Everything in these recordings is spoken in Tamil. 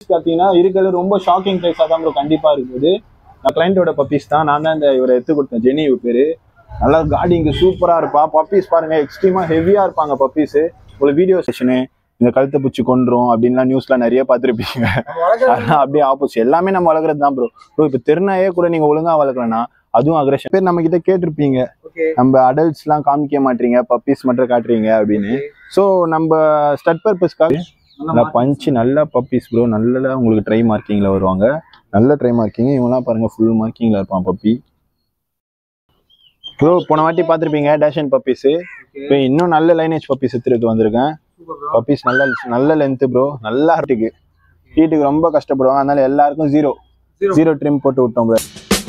பார்த்தீங்கன்னா இருக்கிறது ரொம்ப ஷாக்கிங் ப்ரைஸாக தான் ப்ரோ கண்டிப்பா இருக்குது நான் கிளைண்டோட பப்பீஸ் தான் நான் தான் இந்த இவரை எடுத்து கொடுத்தேன் ஜெனி இவ பேரு நல்லா காடி இங்க சூப்பரா இருப்பா பப்பீஸ் பாருங்க எக்ஸ்ட்ரீமா ஹெவியா இருப்பாங்க பப்பீஸ் ஒரு வீடியோ செஷனு இந்த கழுத்தை பூச்சி கொண்டுரும் அப்படின்லாம் நியூஸ்ல நிறைய பார்த்துருப்பீங்க ஆனா அப்படியே ஆப்போசிட் எல்லாமே நம்ம வளர்க்குறது தான் ப்ரோ ப்ரோ இப்போ திருநாயே கூட நீங்க ஒழுங்கா வளர்க்கலன்னா அதுவும் அக்ரஷன் பேர் நம்ம கிட்ட கேட்டிருப்பீங்க ஓகே நம்ம அடல்ட்ஸ்லாம் காமிக்க மாட்டீங்க பப்பீஸ் மட்டும் காட்டுறீங்க அப்படின்னு ஸோ நம்ம ஸ்டட் பர்பஸ்க்காக நல்லா பஞ்சு நல்ல பப்பீஸ் ப்ரோ நல்ல உங்களுக்கு ட்ரை மார்க்கிங்ல வருவாங்க நல்ல ட்ரை மார்க்கிங் இவங்கலாம் பாருங்க ஃபுல் மார்க்கிங்ல இருப்பான் பப்பி ப்ரோ போன வாட்டி பார்த்துருப்பீங்க டேஷன் பப்பீஸ் இப்போ இன்னும் நல்ல லைனேஜ் பப்பீஸ் எடுத்துட்டு வந்திருக்கேன் பப்பீஸ் நல்ல நல்ல லென்த் ப்ரோ நல்லா ஹீட்டுக்கு ஹீட்டுக்கு ரொம்ப கஷ்டப்படுவாங்க அதனால எல்லாருக்கும் ஜீரோ Zero. ஜீரோ ட்ரிம் போட்டு விட்டோம் bro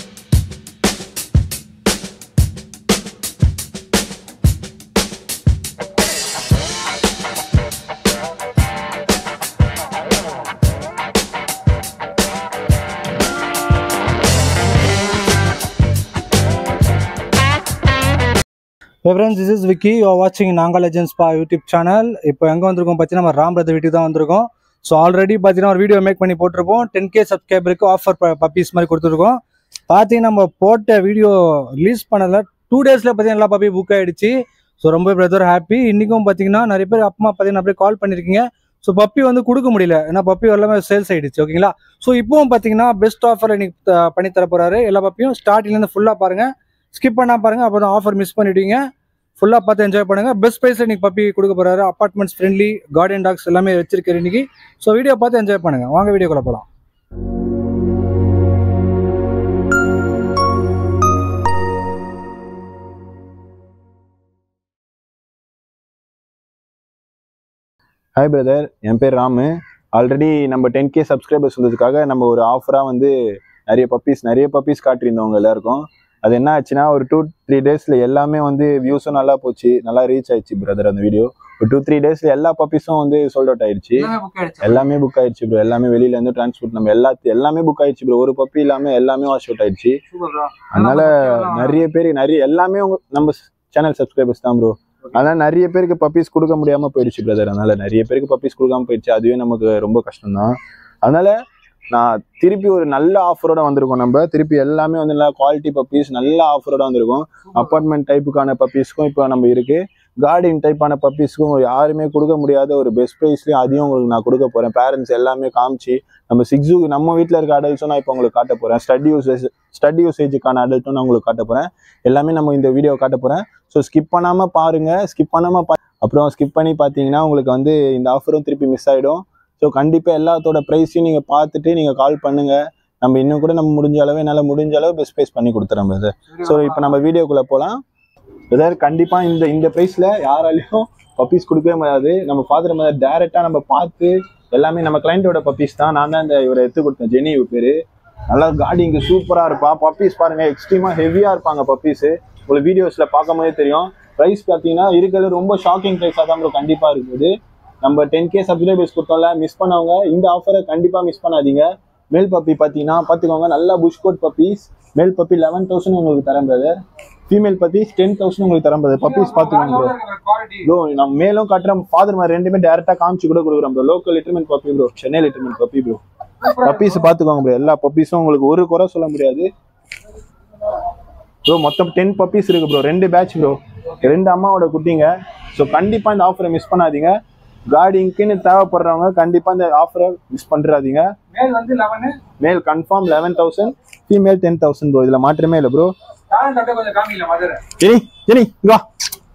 friends this is Vicky you வாட்சிங் நாங்கள் லெஜன்ஸ் பா யூடியூப் சேனல் இப்போ எங்கே வந்திருக்கோம் பார்த்தீங்கன்னா நம்ம ராம் பிரதர் வீட்டுக்கு தான் வந்திருக்கோம் ஸோ ஆல்ரெடி பார்த்தீங்கன்னா ஒரு வீடியோ மேக் பண்ணி போட்டிருப்போம் டென் கே சப்ஸ்கிரைபருக்கு ஆஃபர் பப்பீஸ் மாதிரி கொடுத்துருக்கோம் பார்த்தீங்கன்னா நம்ம போட்ட வீடியோ ரிலீஸ் பண்ணல டூ டேஸில் பார்த்தீங்கன்னா எல்லா பப்பி புக் ஆயிடுச்சு ஸோ ரொம்ப பிரதர் ஹாப்பி இன்றைக்கும் பார்த்தீங்கன்னா நிறைய பேர் அப்பா பார்த்தீங்கன்னா அப்படியே கால் பண்ணியிருக்கீங்க ஸோ பப்பி வந்து கொடுக்க முடியல ஏன்னா பப்பி எல்லாமே சேல்ஸ் ஆயிடுச்சு ஓகேங்களா ஸோ இப்போவும் பார்த்தீங்கன்னா பெஸ்ட் ஆஃபர் இன்னைக்கு த- பண்ணி தர போறாரு எல்லா பப்பியும் ஸ்டார்டிங்லேருந்து ஃபுல்லாக பாருங்க ஸ்கிப் பண்ணா பாருங்க அப்போ தான் ஆஃபர் மிஸ் பண்ணிடுவீங்க ஃபுல்லாக பார்த்து என்ஜாய் பண்ணுங்க பெஸ்ட் ப்ரைஸ் இன்னைக்கு பப்பி கொடுக்க போறாரு அப்பார்ட்மெண்ட்ஸ் ஃப்ரெண்ட்லி கார்டன் டாக்ஸ் எல்லாமே வச்சிருக்காரு இன்னைக்கு ஸோ வீடியோ பார்த்து என்ஜாய் பண்ணுங்க வாங்க வீடியோக்குள்ள போகலாம் ஹாய் பிரதர் என் பேர் ராமு ஆல்ரெடி நம்ம டென் கே சப்ஸ்கிரைபர்ஸ் வந்ததுக்காக நம்ம ஒரு ஆஃபராக வந்து நிறைய பப்பீஸ் நிறைய பப்பீஸ் காட்டியிருந்தவங்க எல்லாருக்கும் அது என்ன ஆச்சுன்னா ஒரு டூ த்ரீ டேஸில் எல்லாமே வந்து வியூஸும் நல்லா போச்சு நல்லா ரீச் ஆயிடுச்சு பிரதர் அந்த வீடியோ ஒரு டூ த்ரீ டேஸில் எல்லா பப்பீஸும் வந்து சோல்ட் அவுட் ஆயிடுச்சு எல்லாமே புக் ஆயிடுச்சு ப்ரோ எல்லாமே வெளியில இருந்து டிரான்ஸ்போர்ட் நம்ம எல்லாத்தையும் எல்லாமே புக் ஆயிடுச்சு ப்ரோ ஒரு பப்பி இல்லாம எல்லாமே வாஷ் அவுட் ஆயிடுச்சு அதனால நிறைய பேர் நிறைய எல்லாமே உங்க நம்ம சேனல் சப்ஸ்கிரைபர்ஸ் தான் ப்ரோ அதனால நிறைய பேருக்கு பப்பீஸ் கொடுக்க முடியாம போயிடுச்சு பிரதர் அதனால நிறைய பேருக்கு பப்பீஸ் கொடுக்காம போயிடுச்சு அதுவே நமக்கு ரொம்ப கஷ்டம் தான் அதனால நான் திருப்பி ஒரு நல்ல ஆஃபரோட வந்திருக்கோம் நம்ம திருப்பி எல்லாமே வந்து நல்லா குவாலிட்டி பப்பீஸ் நல்ல ஆஃபரோட வந்திருக்கோம் அப்பார்ட்மெண்ட் டைப்புக்கான பப்பீஸ்க்கும் இப்போ நம்ம இருக்கு கார்டன் டைப்பான பப்பீஸ்க்கும் யாருமே கொடுக்க முடியாத ஒரு பெஸ்ட் ப்ரைஸ்லயும் அதையும் உங்களுக்கு நான் கொடுக்க போறேன் பேரண்ட்ஸ் எல்லாமே காமிச்சு நம்ம சிக்ஸு நம்ம வீட்டில் இருக்க அடல்ட்ஸும் நான் இப்போ உங்களுக்கு காட்ட போறேன் ஸ்டடி யூசேஜ் ஸ்டடி யூசேஜுக்கான அடல்ட்டும் நான் உங்களுக்கு காட்ட போறேன் எல்லாமே நம்ம இந்த வீடியோ காட்ட போறேன் ஸோ ஸ்கிப் பண்ணாம பாருங்க ஸ்கிப் பண்ணாம பா அப்புறம் ஸ்கிப் பண்ணி பார்த்தீங்கன்னா உங்களுக்கு வந்து இந்த ஆஃபரும் திருப்பி மிஸ் ஆயிடும் ஸோ கண்டிப்பாக எல்லாத்தோட ப்ரைஸையும் நீங்கள் பார்த்துட்டு நீங்கள் கால் பண்ணுங்க நம்ம இன்னும் கூட நம்ம முடிஞ்ச அளவு என்னால் முடிஞ்ச அளவு பெஸ்ட் ப்ரைஸ் பண்ணி கொடுத்துறேன் பிரதர் ஸோ இப்போ நம்ம வீடியோக்குள்ளே போகலாம் பிரதர் கண்டிப்பாக இந்த இந்த ப்ரைஸில் யாராலையும் பப்பீஸ் கொடுக்கவே முடியாது நம்ம ஃபாதர் மதர் டேரெக்டாக நம்ம பார்த்து எல்லாமே நம்ம கிளைண்டோட பப்பீஸ் தான் நான் தான் இந்த இவரை எடுத்து கொடுத்தேன் ஜெனி இவ பேர் நல்லா காடி இங்கே சூப்பராக இருப்பா பப்பீஸ் பாருங்க எக்ஸ்ட்ரீமாக ஹெவியாக இருப்பாங்க பப்பீஸ் உங்களுக்கு வீடியோஸில் பார்க்கும் போதே தெரியும் ப்ரைஸ் பார்த்தீங்கன்னா இருக்கிறது ரொம்ப ஷாக்கிங் ப்ரைஸாக தான் ப்ரோ கண்டிப்பாக இருக்குது நம்ம டென் கே சப்ஸ்கிரைபர்ஸ் கொடுத்தோம்ல மிஸ் பண்ணவங்க இந்த ஆஃபரை கண்டிப்பாக மிஸ் பண்ணாதீங்க மேல் பப்பி பார்த்தீங்கன்னா பார்த்துக்கோங்க நல்லா push coat puppies male puppy eleven thousand உங்களுக்கு தரேன் brother female puppies ten thousand உங்களுக்கு தரேன் பிரதர் பப்பீஸ் பார்த்துக்கோங்க ப்ரோ ப்ரோ நம்ம மேலும் காட்டுறோம் ஃபாதர் மாதிரி ரெண்டுமே டேரக்டா காமிச்சு கூட கொடுக்குறோம் ப்ரோ லோக்கல் லிட்டர்மெண்ட் பப்பி ப்ரோ சென்னை லிட்டர்மெண்ட் பப்பி ப்ரோ பப்பீஸ் பார்த்துக்கோங்க ப்ரோ எல்லா பப்பீஸும் உங்களுக்கு ஒரு குறை சொல்ல முடியாது ப்ரோ மொத்தம் டென் பப்பீஸ் இருக்கு ப்ரோ ரெண்டு பேட்ச் ப்ரோ ரெண்டு அம்மாவோட குட்டிங்க ஸோ கண்டிப்பா இந்த ஆஃபரை மிஸ் பண்ணாதீங்க கார்டிங்க்குன்னு தேவைப்படுறவங்க கண்டிப்பா இந்த ஆஃபரை மிஸ் பண்ணிடாதீங்க மேல் வந்து eleven male confirm eleven thousand female ten thousand bro இதில் மாற்றமே இல்லை ப்ரோ டேலண்ட் அப்படியே கொஞ்சம் காமிக்கல மதுரை ஜெனி ஜெனி இங்க வா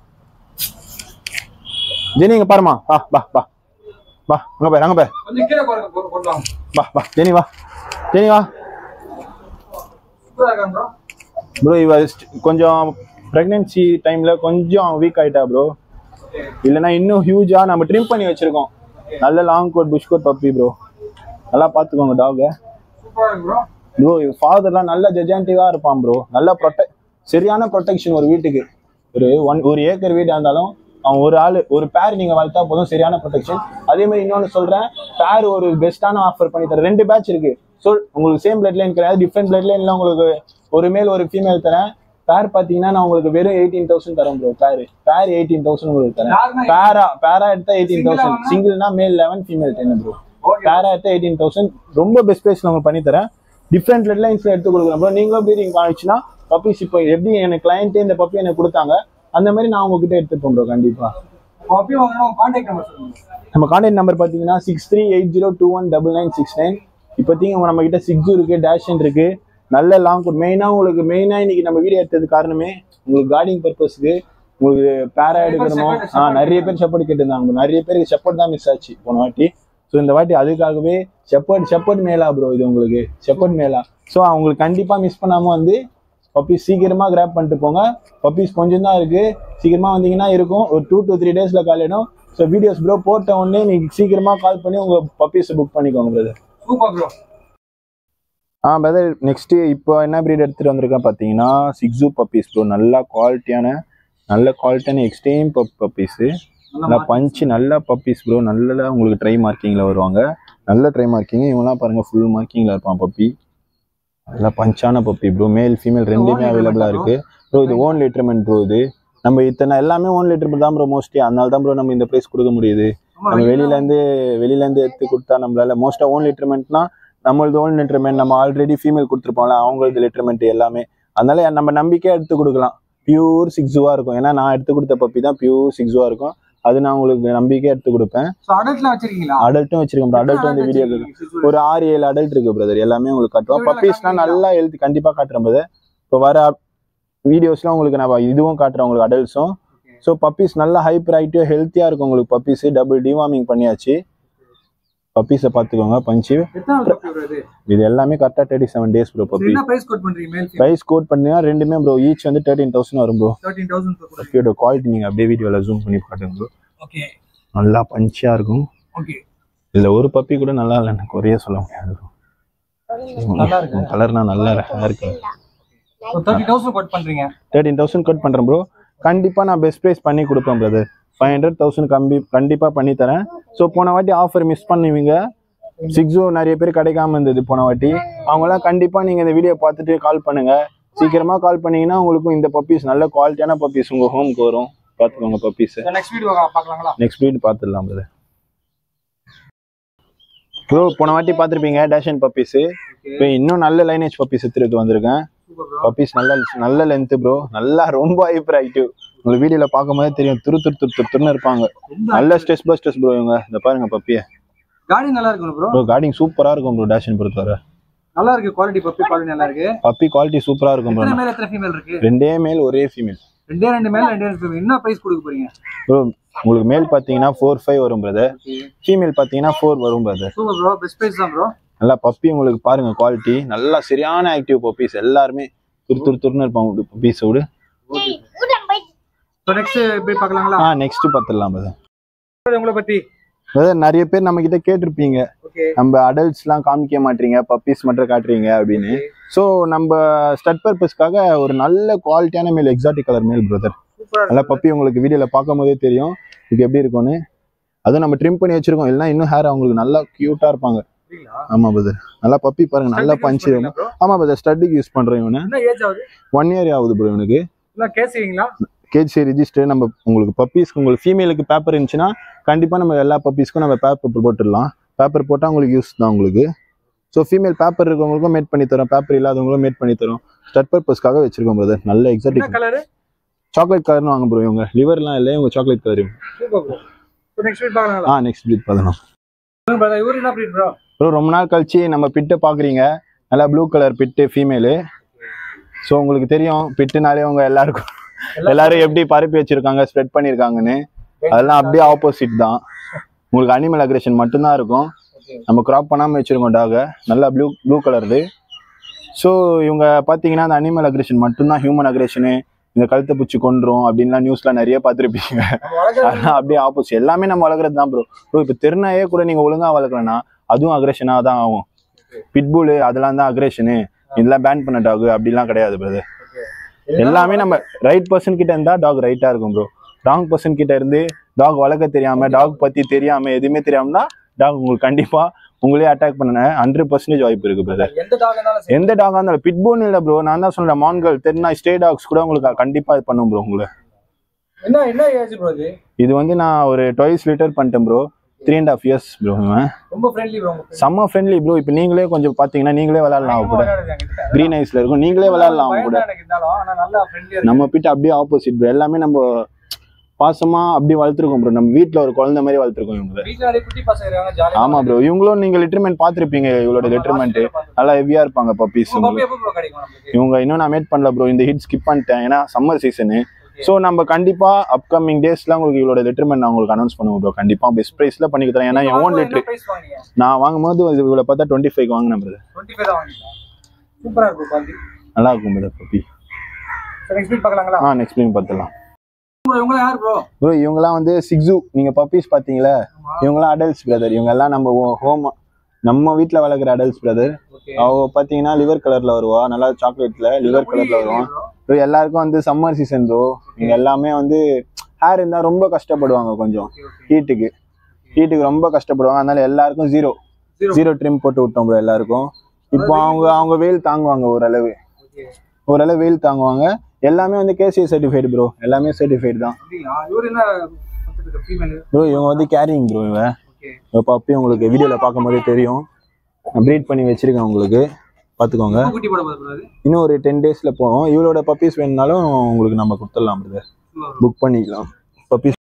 ஜெனி இங்க பாருமா வா வா வா வா அங்க பாரு அங்க பாரு கொஞ்சம் கீழே கொண்டு கொண்டு வாங்க வா வா ஜெனி வா ஜெனி வா சூப்பராக இருக்காங்க ப்ரோ ப்ரோ இவ st- கொஞ்சம் ப்ரெக்னென்சி டைம்ல கொஞ்சம் வீக் ஆயிட்டா ப்ரோ இல்லைன்னா இன்னும் ஹியூஜா நம்ம ட்ரிம் பண்ணி வச்சிருக்கோம் நல்ல long coat push coat puppy bro நல்லா பார்த்துக்கோங்க டாக சூப்பராக இருக்கு ப்ரோ ப்ரோ ஃபாதர்லாம் நல்ல ஜெஜான்டிவா இருப்பான் ப்ரோ நல்ல ப்ரொடெ சரியான ப்ரொடெக்ஷன் ஒரு வீட்டுக்கு ஒரு ஒன் ஒரு ஏக்கர் வீடா இருந்தாலும் அவன் ஒரு ஆள் ஒரு பேர் நீங்க வளர்த்தா போதும் சரியான ப்ரொடெக்ஷன் அதே மாதிரி இன்னொன்னு சொல்றேன் பேர் ஒரு பெஸ்ட்டான ஆஃபர் பண்ணி தரேன் ரெண்டு பேட்ச் இருக்கு ஸோ உங்களுக்கு சேம் பிளட் லைன் கிடையாது டிஃப்ரெண்ட் பிளட் லைன்ல உங்களுக்கு ஒரு மேல் ஒரு ஃபீமேல் தரேன் பேர் பார்த்தீங்கன்னா நான் உங்களுக்கு வெறும் எயிட்டீன் தௌசண்ட் தரேன் ப்ரோ பேர் பேர் எயிட்டீன் தௌசண்ட் உங்களுக்கு தரேன் யாருன்னா பேரா பேரா எடுத்தா எயிட்டீன் Single ஆ தௌசண்ட் வாங்கினா? சிங்கிள்னா மேல் லெவன் ஃபீமேல் டென் ப்ரோ பேரா எடுத்து எயிட்டீன் தௌசண்ட் ரொம்ப பெஸ்ட் ப்ரைஸ்ல உங்களுக்கு பண்ணி தரேன் டிஃப்ரெண்ட் ரெட் லைன்ஸ்ல எடுத்து கொடுக்குறேன் ப்ரோ நீங்களும் ப்ரீடிங் காமிச்சுன்னா பப்பீஸ் இப்போ எப்படி எனக்கு கிளையண்ட்டே இந்த பப்பி எனக்கு கொடுத்தாங்க அந்த மாதிரி நான் உங்ககிட்ட எடுத்துப்போம் ப்ரோ கண்டிப்பா பப்பி வாங்கணும் கான்டாக்ட் நம்பர் சொல்லுங்க நம்ம கான்டாக்ட் நம்பர் பார்த்தீங்கன்னா six three eight zero two one double nine six nine இப்போதைக்கு நம்ம கிட்ட சிக்ஸும் இருக்கு டேஷன் இருக்கு நல்ல லாங் கோட் மெயினாக உங்களுக்கு மெயினாக இன்னைக்கு நம்ம வீடியோ எடுத்தது காரணமே உங்களுக்கு கார்டிங் பர்பஸ்க்கு உங்களுக்கு பேரா எடுக்கணுமோ ஆ நிறைய பேர் செப்பர்ட் கேட்டிருந்தாங்க நிறைய பேருக்கு செப்பர்ட் தான் மிஸ் ஆச்சு போன வாட்டி ஸோ இந்த வாட்டி அதுக்காகவே செப்பர்ட் செப்பர்ட் மேலா ப்ரோ இது உங்களுக்கு செப்பர்ட் மேலா ஸோ அவங்களுக்கு கண்டிப்பாக மிஸ் பண்ணாமல் வந்து பப்பீஸ் சீக்கிரமா கிராப் பண்ணிட்டு போங்க பப்பீஸ் கொஞ்சம் தான் இருக்கு சீக்கிரமா வந்தீங்கன்னா இருக்கும் ஒரு டூ to த்ரீ டேஸ்ல காலிடும் ஸோ வீடியோஸ் ப்ரோ போட்ட உடனே நீங்க சீக்கிரமா கால் பண்ணி உங்க பப்பீஸை புக் பண்ணிக்கோங்க பிரதர் சூப்பர் ப்ரோ ஆ பிரதர் நெக்ஸ்ட் இப்போ என்ன breed எடுத்துட்டு வந்திருக்கேன் பார்த்தீங்கன்னா சிக்ஸு பப்பீஸ் ப்ரோ நல்ல குவாலிட்டியான நல்ல குவாலிட்டியான எக்ஸ்ட்ரீம் பப் பப்பீஸு நல்லா பஞ்சு நல்ல பப்பீஸ் ப்ரோ நல்ல உங்களுக்கு ட்ரை மார்க்கிங்கில் வருவாங்க நல்ல ட்ரை மார்க்கிங் இவங்கலாம் பாருங்க ஃபுல் மார்க்கிங்கில் இருப்பான் பப்பி நல்ல பஞ்சான பப்பி ப்ரோ மேல் ஃபீமேல் ரெண்டுமே Own அவைலபிளாக litrament இருக்கு ப்ரோ இது ஓன் லிட்டர்மெண்ட் ப்ரோ இது நம்ம இத்தனை எல்லாமே ஓன் லிட்டர்மெண்ட் தான் ப்ரோ மோஸ்ட்லி அதனால தான் ப்ரோ நம்ம இந்த ப்ரைஸ் கொடுக்க முடியுது நம்ம வெளியில இருந்து வெளியில இருந்து எடுத்து கொடுத்தா நம்மளால மோஸ்டா ஓன் லிட்டர்மெண்ட்னா நம்மளது ஓன் லிட்டர்மெண்ட் நம்ம ஆல்ரெடி ஃபீமேல் கொடுத்துருப்போம்ல அவங்களது லிட்டர்மெண்ட் எல்லாமே அதனால நம்ம நம்பிக்கையா எடுத்து கொடுக்கலாம் பியூர் சிக்ஸுவா இருக்கும் ஏன்னா நான் எடுத்து கொடுத்த பப்பி தான் பியூர் சிக்ஸுவா இருக்கும் அது நான் உங்களுக்கு நம்பிக்கையா எடுத்து கொடுப்பேன் சோ அடல்ட்ல வச்சிருக்கீங்களா அடல்ட்டும் வச்சிருக்கேன் அடல்ட் வந்து வீடியோ ஒரு ஆறு ஏழு அடல்ட் இருக்கு பிரதர் எல்லாமே உங்களுக்கு காட்டுவோம் Video ல பப்பீஸ்லாம் காட்டுவீங்களா? நல்லா எழுதி கண்டிப்பா காட்டுறேன் பிரதர் இப்போ வர வீடியோஸ்லாம் உங்களுக்கு நான் இதுவும் காட்டுறேன் உங்களுக்கு அடல்ட்ஸும் ஸோ பப்பீஸ் நல்லா ஹைப்பர் ஆக்டிவ் ஹெல்த்தியா இருக்கும் உங்களுக்கு பப்பீஸ் டபுள் டிவார்மிங் பண்ணியாச்சு பப்பீஸை பார்த்துக்கோங்க பஞ்சு எத்தனை பப்பி ப்ரோ இது இது எல்லாமே கரெக்டாக thirty seven days bro So, puppy என்ன பிரைஸ் கோட் பண்றீங்க மேல் ப்ரைஸ் கோட் பண்ணீங்கன்னா ரெண்டுமே ப்ரோ ஈச் வந்து தேர்ட்டீன் தௌசண்ட் வரும் ப்ரோ 13000 ப்ரோ பப்பியோட குவாலிட்டி நீங்கள் அப்படியே வீடியோவில் ஜூம் பண்ணி காட்டுங்க ப்ரோ ஓகே நல்லா பஞ்சியாக இருக்கும் ஓகே இதில் ஒரு பப்பி கூட நல்லா இல்லை எனக்கு குறைய சொல்ல முடியாது நல்லா இருக்கு. கலர்னா நல்லா அழகா இருக்கு So, 30000 கோட் பண்றீங்க தேர்ட்டீன் தௌசண்ட் கட் பண்ணுறேன் ப்ரோ கண்டிப்பாக நான் பெஸ்ட் ப்ரைஸ் பண்ணி கொடுப்பேன் பிரதர் ஃபைவ் ஹண்ட்ரட் தௌசண்ட் கம்பி கண்டிப்பாக பண்ணி தரேன் ஸோ போன வாட்டி ஆஃபர் மிஸ் பண்ணுவீங்க சிக்ஸோ நிறைய பேர் கிடைக்காம இருந்தது போன வாட்டி அவங்களாம் கண்டிப்பாக நீங்கள் இந்த வீடியோ பார்த்துட்டு கால் பண்ணுங்க சீக்கிரமாக கால் பண்ணீங்கன்னா உங்களுக்கும் இந்த பப்பீஸ் நல்ல குவாலிட்டியான பப்பீஸ் உங்கள் ஹோம்க்கு வரும் பார்த்துக்கோங்க பப்பீஸ் நெக்ஸ்ட் வீடியோ பார்க்கலாங்களா நெக்ஸ்ட் வீடு பார்த்துடலாம் பிரதர் ப்ரோ போன வாட்டி பார்த்துருப்பீங்க டேஷன் பப்பீஸு இப்போ இன்னும் நல்ல லைனேஜ் பப்பீஸ் எடுத்துட்டு வந்திருக்கேன் சூப்பர் ப்ரோ பப்பீஸ் நல்ல நல்ல லென்த் ப்ரோ நல்லா ரொம்ப ஹைப்பர் ஆக்டிவ் உங்களுக்கு வீடியோல பார்க்கும்போதே தெரியும் துரு துரு துரு துரு துருன்னு இருப்பாங்க நல்ல ஸ்ட்ரெஸ் பஸ்டர்ஸ் ப்ரோ இவங்க இந்த பாருங்க பப்பிய காடி நல்லா இருக்கு ப்ரோ ப்ரோ கார்டிங் சூப்பரா இருக்கும் ப்ரோ டேஷன் பொறுத்தவரை நல்லா இருக்கு குவாலிட்டி பப்பி குவாலிட்டி நல்லா இருக்கு பப்பி குவாலிட்டி சூப்பரா இருக்கும் ப்ரோ எத்தனை மேல் எத்தனை ஃபீமேல் இருக்கு ரெண்டே மேல் ஒரே ஃபீமேல் ரெண்டே ரெண்டு மேல் ரெண்டே ரெண்டு female. என்ன பிரைஸ் கொடுக்க போறீங்க ப்ரோ உங்களுக்கு மேல் பார்த்தீங்கன்னா ஃபோர் ஃபைவ் வரும் பிரதர் ஓகே ஃபீமேல் பார்த்தீங்கன்னா ஃபோர் வரும் brother super bro best price தான் ப்ரோ நல்லா பப்பி உங்களுக்கு பாருங்க குவாலிட்டி நல்லா சரியான ஆக்டிவ் பப்பீஸ் எல்லாருமே துரு துரு துருன்னு இருப்பாங்க பப்பீஸோடு ஸோ நெக்ஸ்ட் போய் பார்க்கலாங்களா ஆ நெக்ஸ்ட் பார்த்துடலாம் பிரதர் உங்களை பத்தி பிரதர் நிறைய பேர் நம்ம கிட்ட கேட்டிருப்பீங்க ஓகே நம்ம அடல்ட்ஸ்லாம் காமிக்க மாட்டீங்க பப்பீஸ் மட்டும் காட்டுறீங்க அப்படின்னு ஸோ நம்ம ஸ்டட் பர்பஸ்க்காக ஒரு நல்ல குவாலிட்டியான மேல் எக்ஸாட்டிக் கலர் மேல் பிரதர் சூப்பரா நல்லா பப்பி உங்களுக்கு வீடியோவில் பார்க்கும் போதே தெரியும் இது எப்படி இருக்கும்னு அதுவும் நம்ம ட்ரிம் பண்ணி வச்சிருக்கோம் இல்லைன்னா இன்னும் ஹேர் அவங்களுக்கு நல்லா க்யூட்டாக இருப்பாங்க இருக்குங்களா ஆமாம் பிரதர் நல்லா பப்பி பாருங்க நல்லா பஞ்சு ப்ரோ ஆமாம் பிரதர் ஸ்டட்டுக்கு யூஸ் பண்ணுறேன் இவனு என்ன ஏஜ் ஆகுது ஒன் இயர் ஆகுது ப்ரோ இவனுக்கு இல்ல கேசிங்களா கேஜி ரிஜிஸ்டர் நம்ம உங்களுக்கு பப்பீஸ்க்கு உங்களுக்கு ஃபீமேலுக்கு பேப்பர் இருந்துச்சுன்னா கண்டிப்பாக நம்ம எல்லா பப்பீஸ்க்கும் நம்ம பேப்பர் போட்டுடலாம் பேப்பர் போட்டால் உங்களுக்கு யூஸ் தான் உங்களுக்கு ஸோ ஃபீமேல் பேப்பர் இருக்கவங்களுக்கும் மேட் பண்ணி தரோம் பேப்பர் இல்லாதவங்களும் மேட் பண்ணி தரோம் ஸ்டட் பர்பஸ்க்காக வச்சிருக்கோம் பிரதர் நல்ல என்ன எக்ஸாட்டிக் கலர் சாக்லேட் கலர்னு வாங்க ப்ரோ இவங்க லிவர்லாம் இல்லை இவங்க chocolate colour super bro so next week பார்க்கலாங்களா ஆ நெக்ஸ்ட் வீக் பார்த்தலாம் brother, இவரு என்ன breed ப்ரோ ப்ரோ ரொம்ப நாள் கழிச்சு நம்ம பிட்டை பார்க்குறீங்க நல்லா blue colour pit female so உங்களுக்கு தெரியும் பிட்டுனாலே உங்க எல்லாருக்கும் எல்லாரும் எப்படி பரப்பி வச்சிருக்காங்க ஸ்ப்ரெட் பண்ணியிருக்காங்கன்னு அதெல்லாம் அப்படியே ஆப்போசிட் தான் உங்களுக்கு அனிமல் அக்ரேஷன் மட்டும்தான் இருக்கும் நம்ம கிராப் பண்ணாமல் வச்சிருக்கோம் டாகை நல்லா ப்ளூ ப்ளூ கலருது ஸோ இவங்க பார்த்தீங்கன்னா அந்த அனிமல் அக்ரேஷன் மட்டும்தான் ஹியூமன் அக்ரேஷனு இந்த கழுத்தை பிடிச்சி கொண்டுரும் அப்படின்லாம் நியூஸ்லாம் நிறைய பார்த்துருப்பீங்க அதெல்லாம் அப்படியே ஆப்போசிட் எல்லாமே நம்ம வளர்க்குறது தான் ப்ரோ ப்ரோ இப்போ திருநாயே கூட நீங்கள் ஒழுங்காக வளர்க்கலன்னா அதுவும் அக்ரேஷனாக தான் ஆகும் பிட்புல் அதெல்லாம் தான் அக்ரேஷனு இதெல்லாம் பேன் பண்ண டாக் அப்படிலாம் கிடையாது பிரதர் எல்லாமே நம்ம ரைட் பர்சன் கிட்ட இருந்தா டாக் ரைட்டா இருக்கும் ப்ரோ ராங் பர்சன் கிட்ட இருந்து டாக் வளர்க்க தெரியாம டாக் பத்தி தெரியாம எதுவுமே தெரியாமனா டாக் உங்களுக்கு கண்டிப்பா உங்களே அட்டாக் பண்ண ஹண்ட்ரட் பர்சன்டேஜ் வாய்ப்பு இருக்கு பிரதர் எந்த டாக் இருந்தாலும் சரி எந்த டாகா இருந்தாலும் பிட்போன் இல்ல ப்ரோ நான் தான் சொல்றேன் மான்கள் தென்னா ஸ்டே டாக்ஸ் கூட உங்களுக்கு கண்டிப்பா இது பண்ணும் ப்ரோ உங்களை என்ன என்ன ஏஜ் ப்ரோ இது இது வந்து நான் ஒரு டுவைஸ் லிட்டர் பண்ணிட்டேன் bro three and half years bro இவன் ரொம்ப ஃப்ரெண்ட்லி ப்ரோ செம்ம ஃப்ரெண்ட்லி ப்ரோ இப்போ நீங்களே கொஞ்சம் பார்த்தீங்கன்னா நீங்களே விளாட்லாம் அவ கூட க்ரீன் ஐஸ்ல இருக்கும் நீங்களே விளாட்லாம் அவன் கூட எனக்கு இருந்தாலும் ஆனா நல்லா ஃப்ரெண்ட்லியா நம்ம கிட்ட அப்படியே ஆப்போசிட் ப்ரோ எல்லாமே நம்ம பாசமா அப்படி வளர்த்துருக்கோம் ப்ரோ நம்ம வீட்ல ஒரு குழந்தை மாதிரி வளர்த்துருக்கோம் இவங்க வீட்ல நிறைய குட்டி பசங்க இருக்காங்க ஜாலியா ஆமா ப்ரோ இவங்களும் நீங்க லிட்டர்மெண்ட் பார்த்துருப்பீங்க இவளோட லிட்டர்மெண்ட் நல்லா ஹெவியா இருப்பாங்க பப்பீஸ் பப்பி எப்போ ப்ரோ கிடைக்கும் நமக்கு இவங்க இன்னும் நான் மேட் பண்ணல ப்ரோ இந்த ஹிட் ஸ்கிப் பண்ணிட்டேன் ஏன்னா சம்மர் சீசனு ஸோ நம்ம கண்டிப்பா அப்கமிங் டேஸ்ல உங்களுக்கு இவளோட லிட்டர்மெண்ட் நான் உங்களுக்கு அனௌன்ஸ் பண்ணுவோம் ப்ரோ கண்டிப்பா பெஸ்ட் பிரைஸ்ல பண்ணி தரேன் ஏன்னா என் ஓன் லிட்டர் பிரைஸ் வாங்குனீங்க நான் வாங்கும்போது இது இவ்வளோ பார்த்தா டுவெண்ட்டி ஃபைவ் வாங்கினேன் brother. 25 தான் வாங்குனீங்க சூப்பரா இருக்கும் பாதி நல்லா இருக்கும் பிரதர் பப்பி சரி நெக்ஸ்ட் வீக் பார்க்கலாங்களா ஆ நெக்ஸ்ட் டைம் பார்த்துலாம் ப்ரோ இவங்க யார் ப்ரோ ப்ரோ இவங்கெல்லாம் வந்து சிக்ஸு நீங்க பப்பீஸ் பார்த்தீங்களா இவங்கெல்லாம் அடல்ட்ஸ் பிரதர் இவங்க எல்லாம் நம்ம ஹோம் நம்ம வீட்டில் வளர்க்குற அடல்ட்ஸ் பிரதர் ஓகே அவ பார்த்தீங்கன்னா லிவர் கலர்ல வருவா நல்லா சாக்லேட்ல லிவர் கலர்ல வரும் ப்ரோ எல்லாருக்கும் வந்து சம்மர் சீசன் ப்ரோ இவங்க எல்லாமே வந்து ஹேர் இருந்தால் ரொம்ப கஷ்டப்படுவாங்க கொஞ்சம் ஹீட்டுக்கு ஹீட்டுக்கு ரொம்ப கஷ்டப்படுவாங்க அதனால எல்லாருக்கும் ஜீரோ Zero. ஜீரோ ட்ரிம் போட்டு விட்டோம் ப்ரோ எல்லாருக்கும் இப்போ அவங்க அவங்க வெயில் தாங்குவாங்க ஓரளவு ஓகே ஓரளவு வெயில் தாங்குவாங்க எல்லாமே வந்து கேசி சர்டிஃபைடு ப்ரோ எல்லாமே சர்டிஃபைடு தான் அப்படிங்களா இவர் என்ன கொடுத்துருக்கு ஃபீமேல் ப்ரோ இவங்க வந்து கேரிங் ப்ரோ இவன் ஓகே இப்போ பப்பி உங்களுக்கு வீடியோவில் பார்க்கும்போதே தெரியும் ப்ரீட் பண்ணி வச்சிருக்கேன் உங்களுக்கு பார்த்துக்கோங்க குட்டி போட போது ப்ரோ அது இன்னும் ஒரு டென் டேஸில் போகும் இவளோட பப்பீஸ் வேணுனாலும் உங்களுக்கு நம்ம கொடுத்துடலாம் பிரதர் புக் பண்ணிக்கலாம் பப்பீஸ்